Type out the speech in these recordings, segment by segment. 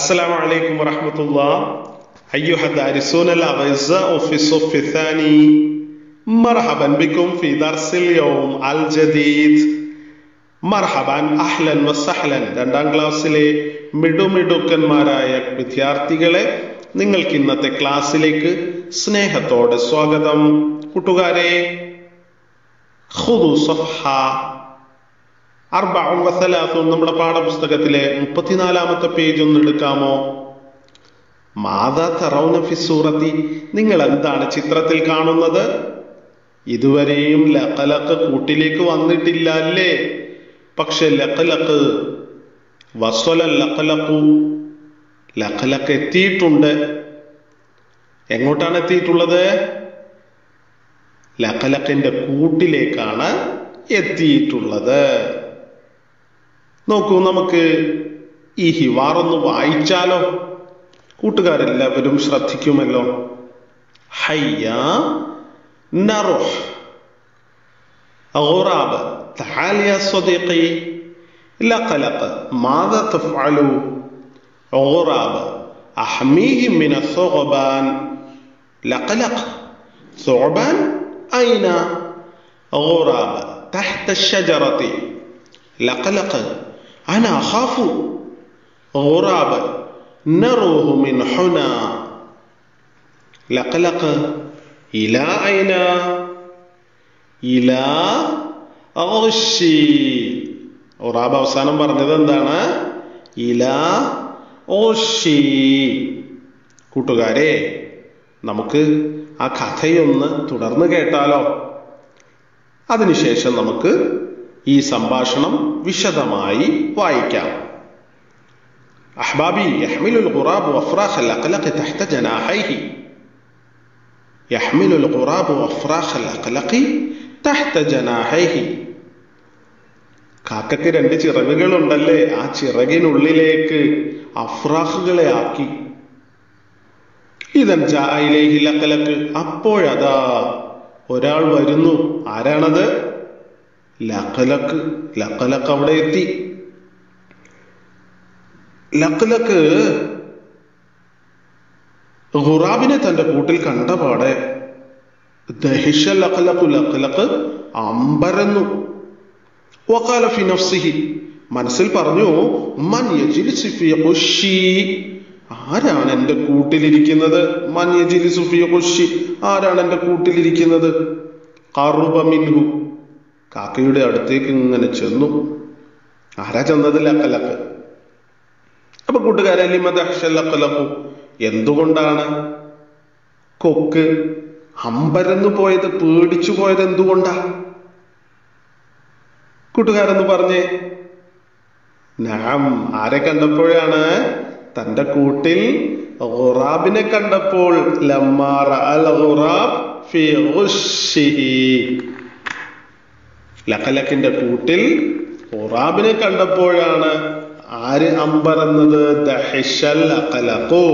السلام عليكم ورحمة الله أيها الدارسون الأعزاء في الصف الثاني مرحبا بكم في درس اليوم الجديد مرحبا أهلا وسهلا രണ്ടാം ക്ലാസ്സിലെ മിടുമിടുക്കന്മാരായ വിദ്യാർത്ഥികളെ നിങ്ങൾക്ക് ഇന്നത്തെ ക്ലാസ്സിലേക്ക് സ്നേഹത്തോടെ സ്വാഗതം കൂട്ടുകാരെ ഖുദു സഫ്ഹ അർബഉം വസലാസും നമ്മുടെ പാഠപുസ്തകത്തിലെ മുപ്പത്തിനാലാമത്തെ പേജ് ഒന്ന് എടുക്കാമോ മാതാ തറൗന ഫിസൂറത്തി നിങ്ങൾ എന്താണ് ചിത്രത്തിൽ കാണുന്നത് ഇതുവരെയും ലക്കലക്ക് കൂട്ടിലേക്ക് വന്നിട്ടില്ല അല്ലേ പക്ഷെ ലക്കലക്ക് വസ്വല ലക്കലക്കു ലക്കലക്ക് എത്തിയിട്ടുണ്ട് എങ്ങോട്ടാണ് എത്തിയിട്ടുള്ളത് ലക്കലക്കിന്റെ കൂട്ടിലേക്കാണ് എത്തിയിട്ടുള്ളത് നോക്കൂ നമുക്ക് ഈ ഹിവാറൊന്ന് വായിച്ചാലോ കൂട്ടുകാരെല്ലാവരും ശ്രദ്ധിക്കുമല്ലോ ഹയ്യ നറുഹ് غراب تعال يا صديقي لقلق ماذا تفعل غراب أحميه من الثعبان لقلق ثعبان أين غراب تحت الشجرة لقلق أنا أخاف غراب نروه من هنا لقلق إلى أين إلى غشي غراب അവസാനം പറഞ്ഞത് എന്താണ് ഇല ഓഷി കൂട്ടുകാരെ നമുക്ക് ആ കഥയൊന്ന് തുടർന്ന് കേട്ടാലോ അതിനുശേഷം നമുക്ക് ഈ സംഭാഷണം വിശദമായി വായിക്കാം أحبابي يحمل الغراب أفراخ الأقلق تحت جناحيه يحمل الغراب أفراخ الأقلق تحت جناحيه കാക്കയ്ക്ക് രണ്ട് ചിറകുകളുണ്ടല്ലേ ആ ചിറകിനുള്ളിലേക്ക് അഫ്രാഹുകളെ ആക്കി ഇതൻ ജായിലേഹി ലക്കലക്ക് അപ്പോഴതാ ഒരാൾ വരുന്നു ആരാണത് ലക്കലക്ക് ലക്കലക്ക് അവിടെ എത്തി ലക്കലക്ക് ഖുറാബിനെ തന്റെ കൂട്ടിൽ കണ്ടപാടെ ദഹിഷ ലക്കലക്കു ലക്കലക്ക് അമ്പരന്നു വക്കാല ഫി നഫ്സിഹി മനസ്സിൽ പറഞ്ഞു മൻ യജിലിസു ഫി ഖുശി ആരാണ് എന്റെ കൂട്ടിലിരിക്കുന്നത് മൻ യജിലിസു ഫി ഖുശി ആരാണ് എന്റെ കൂട്ടിലിരിക്കുന്നത് ഖറുബ മിൻഹു കാക്കയുടെ അടുത്തേക്ക് ഇങ്ങനെ ചെന്നു ആരാ ചെന്നത് ലക്കലക്ക് അപ്പൊ കൂട്ടുകാരെ ലിമദഹ്ഷല്ലക്കലക്കു എന്തുകൊണ്ടാണ് കൊക്ക് അമ്പരന്നു പോയത് പേടിച്ചു പോയത് എന്തുകൊണ്ടാ കൂട്ടുകാരെന്ന് പറഞ്ഞേ നാം ആരെ കണ്ടപ്പോഴാണ് തന്റെ കൂട്ടിൽ ഖുറാബിനെ കണ്ടപ്പോൾ ലമ്മാറ അൽ ഖുറാബ് ഫി ഖുശ്ശിഹി ലക്കലക്കിന്റെ കൂട്ടിൽ ഖുറാബിനെ കണ്ടപ്പോഴാണ് ആര് അമ്പറന്നത് ദഹിഷൽ അഖലഖു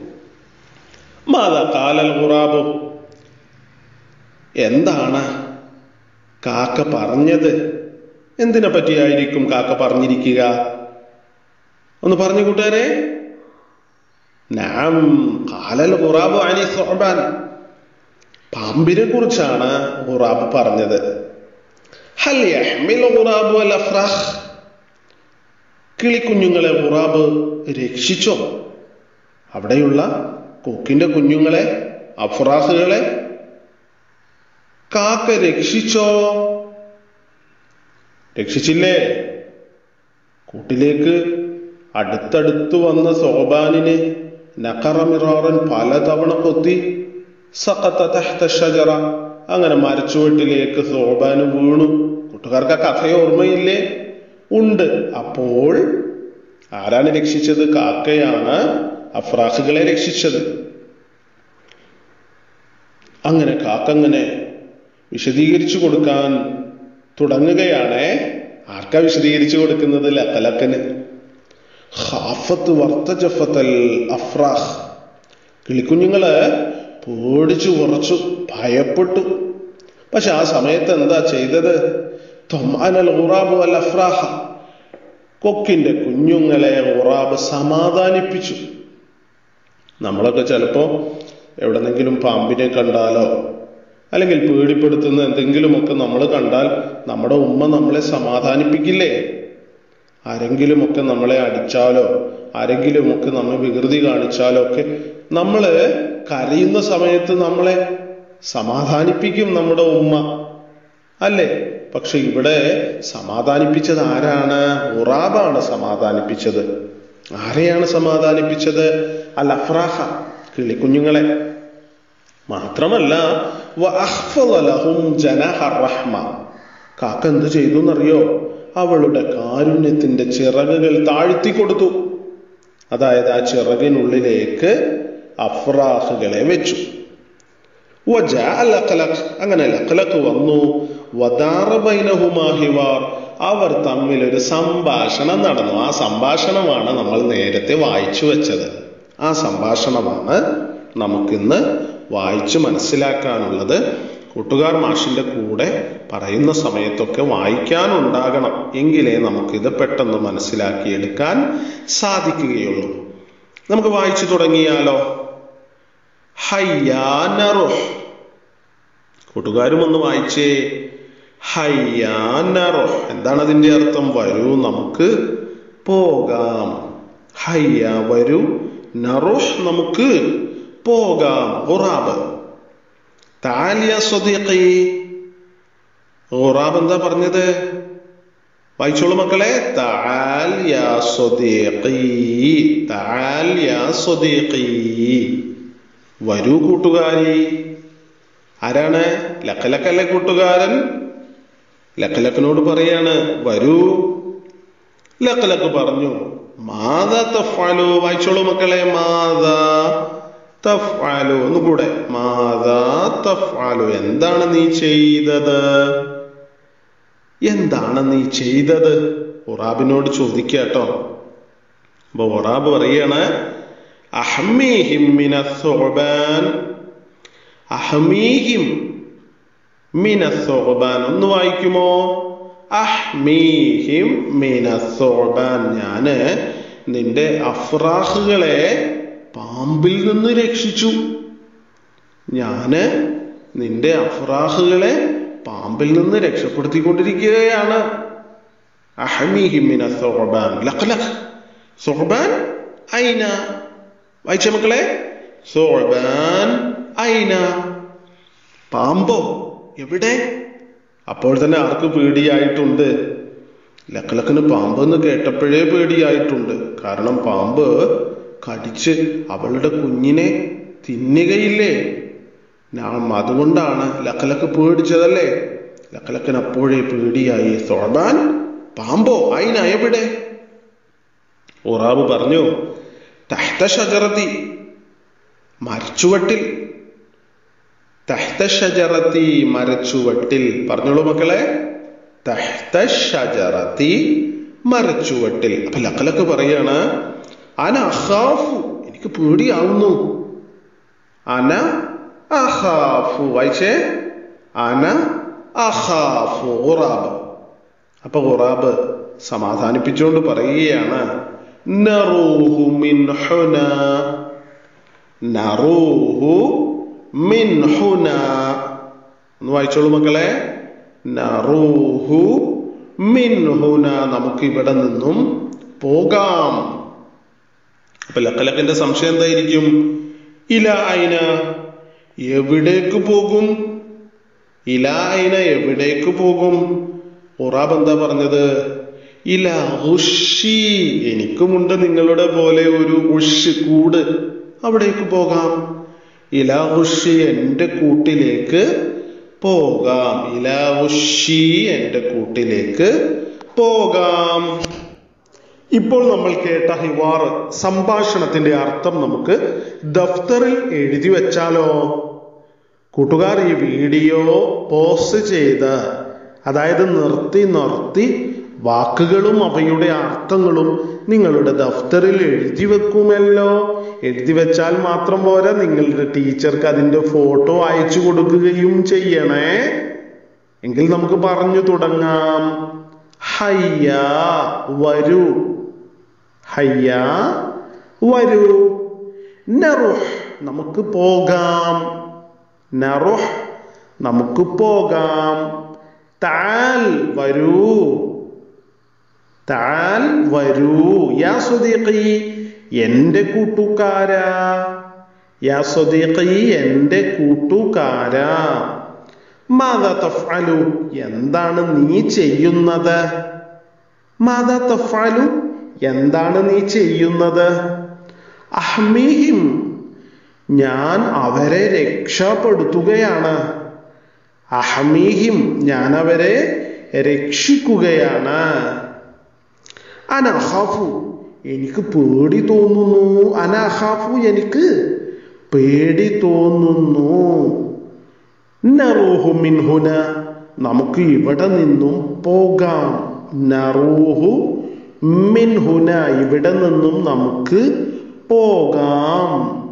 മാതാ കാലൽ ഖുറാബു എന്താണ് കാക്ക പറഞ്ഞത് എന്തിനെ പറ്റിയായിരിക്കും കാക്ക പറഞ്ഞിരിക്കുക ഒന്ന് പറഞ്ഞു കൂട്ടുകാരെ നാം കാലൽ ഖുറാബു അനി സൊബാൻ പാമ്പിനെ കുറിച്ചാണ് ഖുറാബ് പറഞ്ഞത് ഹൽ യഹ്മിൽ ഖുറാബു അൽ അഫ്രാഹ് കിളിക്കുഞ്ഞുങ്ങളെ ഖുറാബ് രക്ഷിച്ചോ അവിടെയുള്ള കൊക്കിന്റെ കുഞ്ഞുങ്ങളെ അഫ്രാഹുകളെ കാക്ക രക്ഷിച്ചോ രക്ഷിച്ചില്ലേ കൂട്ടിലേക്ക് അടുത്തടുത്ത് വന്ന സോബാനിനെ നക്കറമിറാറൻ പലതവണ കൊത്തി സഖത്ത തഹ്ത ഷജറ അങ്ങനെ മരച്ചുവട്ടിലേക്ക് സോബാന് വീണു കൂട്ടുകാർക്ക് ആ കഥ ഓർമ്മയില്ലേ ഉണ്ട് അപ്പോൾ ആരാണ് രക്ഷിച്ചത് കാക്കയാണ് അഫ്രാഖുകളെ രക്ഷിച്ചത് അങ്ങനെ കാക്കങ്ങനെ വിശദീകരിച്ചു കൊടുക്കാൻ തുടങ്ങുകയാണ് ആർക്കാ വിശദീകരിച്ചു കൊടുക്കുന്നത് ലക്കലക്കന് ഖാഫത്ത് വർത്തജഫത്തൽ അഫ്രാഹ് കിളിക്കുഞ്ഞുങ്ങള് പേടിച്ചു കുറച്ചു ഭയപ്പെട്ടു പക്ഷെ ആ സമയത്ത് എന്താ ചെയ്തത് തൊമാനൽ ഖുറാബു അൽ അഫ്രാഹ കൊക്കിന്റെ കുഞ്ഞുങ്ങളെ ഉറാബ് സമാധാനിപ്പിച്ചു നമ്മളൊക്കെ ചിലപ്പോ എവിടെന്നെങ്കിലും പാമ്പിനെ കണ്ടാലോ അല്ലെങ്കിൽ പേടിപ്പെടുത്തുന്ന എന്തെങ്കിലുമൊക്കെ നമ്മൾ കണ്ടാൽ നമ്മുടെ ഉമ്മ നമ്മളെ സമാധാനിപ്പിക്കില്ലേ ആരെങ്കിലുമൊക്കെ നമ്മളെ അടിച്ചാലോ ആരെങ്കിലുമൊക്കെ നമ്മെ വികൃതി കാണിച്ചാലോ ഒക്കെ നമ്മൾ കരയുന്ന സമയത്ത് നമ്മളെ സമാധാനിപ്പിക്കും നമ്മുടെ ഉമ്മ അല്ലേ പക്ഷെ ഇവിടെ സമാധാനിപ്പിച്ചത് ആരാണ് ഉറാബാണ് സമാധാനിപ്പിച്ചത് ആരെയാണ് സമാധാനിപ്പിച്ചത് അൽ അഫ്രാഹ കിളിക്കുഞ്ഞുങ്ങളെ മാത്രമല്ല കാക്ക എന്ത് ചെയ്തു എന്നറിയോ അവളുടെ കാരുണ്യത്തിന്റെ ചിറകുകൾ താഴ്ത്തി കൊടുത്തു അതായത് ആ ചിറകിനുള്ളിലേക്ക് അഫ്രാഹുകളെ വെച്ചു അങ്ങനെ ലഖലഖ് വന്നു വദാറബൈനഹുമാഹിവാർ അവർ തമ്മിൽ ഒരു സംഭാഷണം നടന്നു ആ സംഭാഷണമാണ് നമ്മൾ നേരത്തെ വായിച്ചു വെച്ചത് ആ സംഭാഷണമാണ് നമുക്കിന്ന് വായിച്ചു മനസ്സിലാക്കാനുള്ളത് കൂട്ടുകാർ മാഷിന്റെ കൂടെ പറയുന്ന സമയത്തൊക്കെ വായിക്കാനുണ്ടാകണം എങ്കിലേ നമുക്കിത് പെട്ടെന്ന് മനസ്സിലാക്കിയെടുക്കാൻ സാധിക്കുകയുള്ളൂ നമുക്ക് വായിച്ചു തുടങ്ങിയാലോ ഹയ്യാനറുഹ് കൂട്ടുകാരും ഒന്ന് വായിച്ചേ ഹയ്യാനറുഹ് എന്താണ് അതിന്റെ അർത്ഥം വരൂ നമുക്ക് പോകാം ഹയ്യ വരൂ നറുഹ് നമുക്ക് പോകാം ഖുറാബ് താലിയ സ്വദീഖി ഖുറാബ് എന്താ പറഞ്ഞത് വായിച്ചോളൂ മക്കളെ താൽ യാ സ്വദീഖി താൽ യാ സ്വദീഖി വരൂ കൂട്ടുകാരി ആരാണ് ലക്കലക്കല്ലേ കൂട്ടുകാരൻ ലക്കലക്കനോട് പറയാണ് വരൂ ലക്കലക്ക് പറഞ്ഞു മാത തഫാലു വായിച്ചോളൂ മക്കളെ മാത തഫാലു ഒന്നുകൂടെ മാത തഫാലു എന്താണ് നീ ചെയ്തത് എന്താണ് നീ ചെയ്തത് ഉറാബിനോട് ചോദിക്കാട്ടോ അപ്പൊ ഉറാബ് പറയാണ് അഹ്മീഹിം മിനസ്സുഅബാൻ അഹ്മീഹിം മിനസ്സുഅബാൻ ഒന്ന് വായിക്കുമോ അഹ്മീഹിം മിനസ്സുഅബാൻ ഞാന് നിന്റെ അഫ്രാഹുകളെ പാമ്പിൽ നിന്ന് രക്ഷിച്ചു ഞാന് നിന്റെ അഫ്രാഹുകളെ പാമ്പിൽ നിന്ന് രക്ഷപ്പെടുത്തിക്കൊണ്ടിരിക്കുകയാണ് അഹ്മീഹിം മിനസ്സുഅബാൻ ലഖ്ലഖ് സുഹബാൻ ഐന വായിച്ച മക്കളെ സുഹബാൻ ഐന പാമ്പോ എവിടെ അപ്പോൾ തന്നെ ആർക്ക് പേടിയായിട്ടുണ്ട് ലക്കലക്കിന് പാമ്പ് എന്ന് കേട്ടപ്പോഴേ പേടിയായിട്ടുണ്ട് കാരണം പാമ്പ് കടിച്ച് അവളുടെ കുഞ്ഞിനെ തിന്നുകയില്ലേ നാം അതുകൊണ്ടാണ് ലക്കലക്ക് പേടിച്ചതല്ലേ ലക്കലക്കിന് അപ്പോഴേ പേടിയായി സോബാൻ പാമ്പോ അയിന എവിടെ ഉറാബ് പറഞ്ഞു തഹ്ത ഷജറത്തി മരച്ചുവട്ടിൽ തഹ്ത ഷജറത്തി മരച്ചുവട്ടിൽ പറഞ്ഞോളൂ മക്കളെ തഹ്ത ഷജറത്തി മരച്ചുവട്ടിൽ അപ്പൊ ലക്കലക്ക് പറയാണ് അന അഹാഫു എനിക്ക് പേടിയാവുന്നു അന അഹാഫു വായിച്ചേ അന അഹാഫു ഉറാബ് അപ്പൊ ഉറാബ് സമാധാനിപ്പിച്ചുകൊണ്ട് പറയുകയാണ് നറൂഹു മിൻ ഹുന നറൂഹു മിൻ ഹുന ഒന്ന് വായിച്ചോളൂ മക്കളെ നറൂഹു മിൻ ഹുന നമുക്ക് ഇവിടെ നിന്നും പോകാം അപ്പൊ ലക്കലക്കിന്റെ സംശയം എന്തായിരിക്കും ഇല അയിന എവിടേക്ക് പോകും ഇല അയിന എവിടേക്ക് പോകും ഉറാബ് എന്താ പറഞ്ഞത് ഇല ഉഷി എനിക്കുമുണ്ട് നിങ്ങളുടെ പോലെ ഒരു ഉഷ് കൂട് അവിടേക്ക് പോകാം ഇല ഉഷി എന്റെ കൂട്ടിലേക്ക് പോകാം ഇല ഉഷി എന്റെ കൂട്ടിലേക്ക് പോകാം ഇപ്പോൾ നമ്മൾ കേട്ട ഹിവാർ സംഭാഷണത്തിന്റെ അർത്ഥം നമുക്ക് ദഫ്തറിൽ എഴുതി വെച്ചാലോ കൂട്ടുകാർ ഈ വീഡിയോ പോസ്റ്റ് ചെയ്ത് അതായത് നിർത്തി നിർത്തി വാക്കുകളും അവയുടെ അർത്ഥങ്ങളും നിങ്ങളുടെ ദഫ്തറിൽ എഴുതി വെക്കുമല്ലോ എഴുതി വെച്ചാൽ മാത്രം പോരാ നിങ്ങളുടെ ടീച്ചർക്ക് അതിന്റെ ഫോട്ടോ അയച്ചു കൊടുക്കുകയും ചെയ്യണേ എങ്കിൽ നമുക്ക് പറഞ്ഞു തുടങ്ങാം ഹയ്യ വരൂ ഹയ്യ വരൂ നറുഹ് നമുക്ക് പോകാം നറുഹ് നമുക്ക് പോകാം താൽ വരൂ താൽ വരൂ യാ സ്വദീഖി എൻ്റെ കൂട്ടുകാരാ യാ സ്വദീഖി എൻ്റെ കൂട്ടുകാരാ മാതാ തഫ്അലു എന്താണ് നീ ചെയ്യുന്നത് മാതാ തഫ്അലു എന്താണ് നീ ചെയ്യുന്നത് അഹ്മീഹിം ഞാൻ അവരെ രക്ഷപ്പെടുത്തുകയാണ് അഹ്മീഹിം ഞാൻ അവരെ രക്ഷിക്കുകയാണ് അനഹാഫു എനിക്ക് പേടി തോന്നുന്നു അനഹാഫു എനിക്ക് പേടി തോന്നുന്നു നറൂഹു മിൻഹുന നമുക്ക് ഇവിടെ നിന്നും പോകാം നറൂഹു മിൻഹുന ഇവിടെ നിന്നും നമുക്ക് പോകാം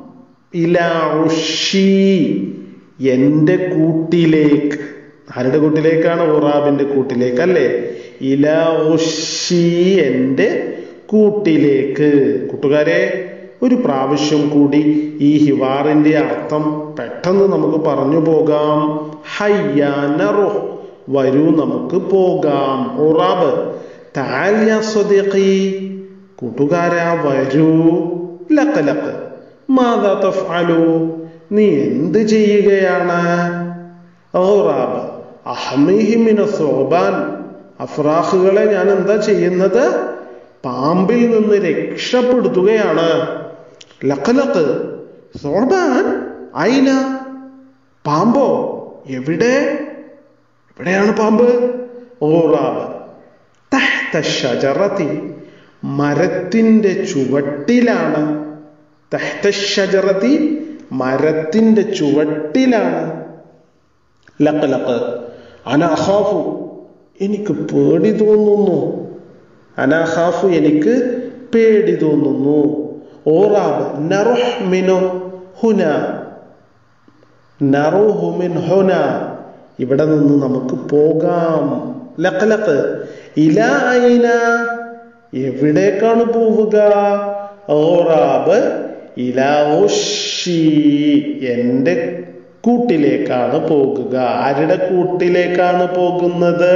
ഇലാഷി എൻ്റെ കൂട്ടിലേക്ക് ആരുടെ കൂട്ടിലേക്കാണ് ഉറാബിന്റെ കൂട്ടിലേക്ക് അല്ലേ ഇലാഷി എൻ്റെ കൂട്ടിലേക്ക് കൂട്ടുകാരെ ഒരു പ്രാവശ്യം കൂടി ഈ ഹിവാറിന്റെ അർത്ഥം പെട്ടെന്ന് നമുക്ക് പറഞ്ഞു പോകാം ഹയ്യാനറോ വരൂ നമുക്ക് പോകാം ഉറാബ് താല്യ സ്വദീഖി കൂട്ടുകാരാ വരൂ ലക്ക് ലക്ക് മാതാ തഫ്അലു നീ എന്ത് ചെയ്യുകയാണ് ഔറാബ് അഹ്മിഹിമിന സോബാൻ അഫ്രാഖുകളെ ഞാൻ എന്താ ചെയ്യുന്നത് പാമ്പിൽ നിന്ന് രക്ഷപ്പെടുത്തുകയാണ് ലക്കലക്ക് സോബാൻ അയിന പാമ്പോ എവിടെ എവിടെയാണ് പാമ്പ് ഓറാബ് തഹ്ത ഷജറത്തി മരത്തിന്റെ ചുവട്ടിലാണ് തഹ്ത ഷജറത്തി മരത്തിന്റെ ചുവട്ടിലാണ് ലക്ക് ലക്ക് അനഹാഫു എനിക്ക് പേടി തോന്നുന്നു അനഹാഫു എനിക്ക് പേടി തോന്നുന്നു ഓറാബ് നറുഹ് മിനു ഹുന നറുഹു മിൻ ഹുന ഇവിടെ നിന്ന് നമുക്ക് പോകാം ലക്ക് ലക്ക് ഇല ഐന എവിടേക്കാണ് പോവുക ഓറാബ് ഇലാഷി എൻ്റെ കൂട്ടിലേക്കാണ് പോകുക ആരുടെ കൂട്ടിലേക്കാണ് പോകുന്നത്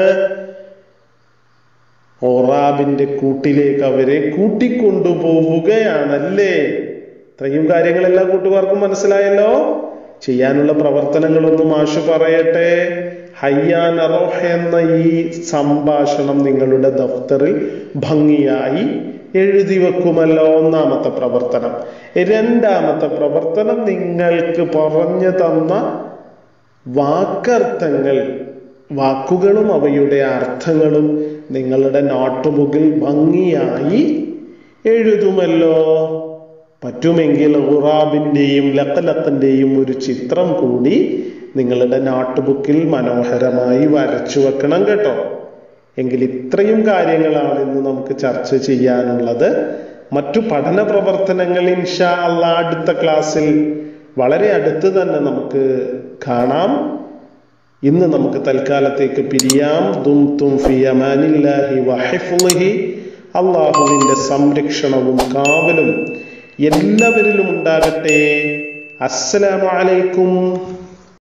ഓറാബിന്റെ കൂട്ടിലേക്ക് അവരെ കൂട്ടിക്കൊണ്ടുപോവുകയാണല്ലേ ഇത്രയും കാര്യങ്ങളെല്ലാം കൂട്ടുകാർക്കും മനസ്സിലായല്ലോ ചെയ്യാനുള്ള പ്രവർത്തനങ്ങളൊന്ന് മാഷ് പറയട്ടെ ഹയ്യാൻ അറോഹ എന്ന ഈ സംഭാഷണം നിങ്ങളുടെ ദഫ്തറിൽ ഭംഗിയായി എഴുതി വെക്കുമല്ലോ ഒന്നാമത്തെ പ്രവർത്തനം രണ്ടാമത്തെ പ്രവർത്തനം നിങ്ങൾക്ക് പറഞ്ഞു തന്ന വാക്കർത്ഥങ്ങൾ വാക്കുകളും അവയുടെ അർത്ഥങ്ങളും നിങ്ങളുടെ നോട്ട്ബുക്കിൽ ഭംഗിയായി എഴുതുമല്ലോ പറ്റുമെങ്കിൽ ഉറാബിൻ്റെയും ലക്കലത്തിൻ്റെയും ഒരു ചിത്രം കൂടി നിങ്ങളുടെ നോട്ട്ബുക്കിൽ മനോഹരമായി വരച്ചു വെക്കണം കേട്ടോ എങ്കിൽ ഇത്രയും കാര്യങ്ങളാണ് ഇന്ന് നമുക്ക് ചർച്ച ചെയ്യാനുള്ളത് മറ്റു പഠന പ്രവർത്തനങ്ങൾ ഇൻഷാ അല്ല അടുത്ത ക്ലാസ്സിൽ വളരെ അടുത്ത് തന്നെ നമുക്ക് കാണാം ഇന്ന് നമുക്ക് തൽക്കാലത്തേക്ക് പിരിയാം ദും തും ഫി അമാനില്ലാഹി വഹിഫുലിഹി അള്ളാഹുവിൻ്റെ സംരക്ഷണവും കാവലും എല്ലാവരിലും ഉണ്ടാകട്ടെ അസ്സലാമു അലൈക്കും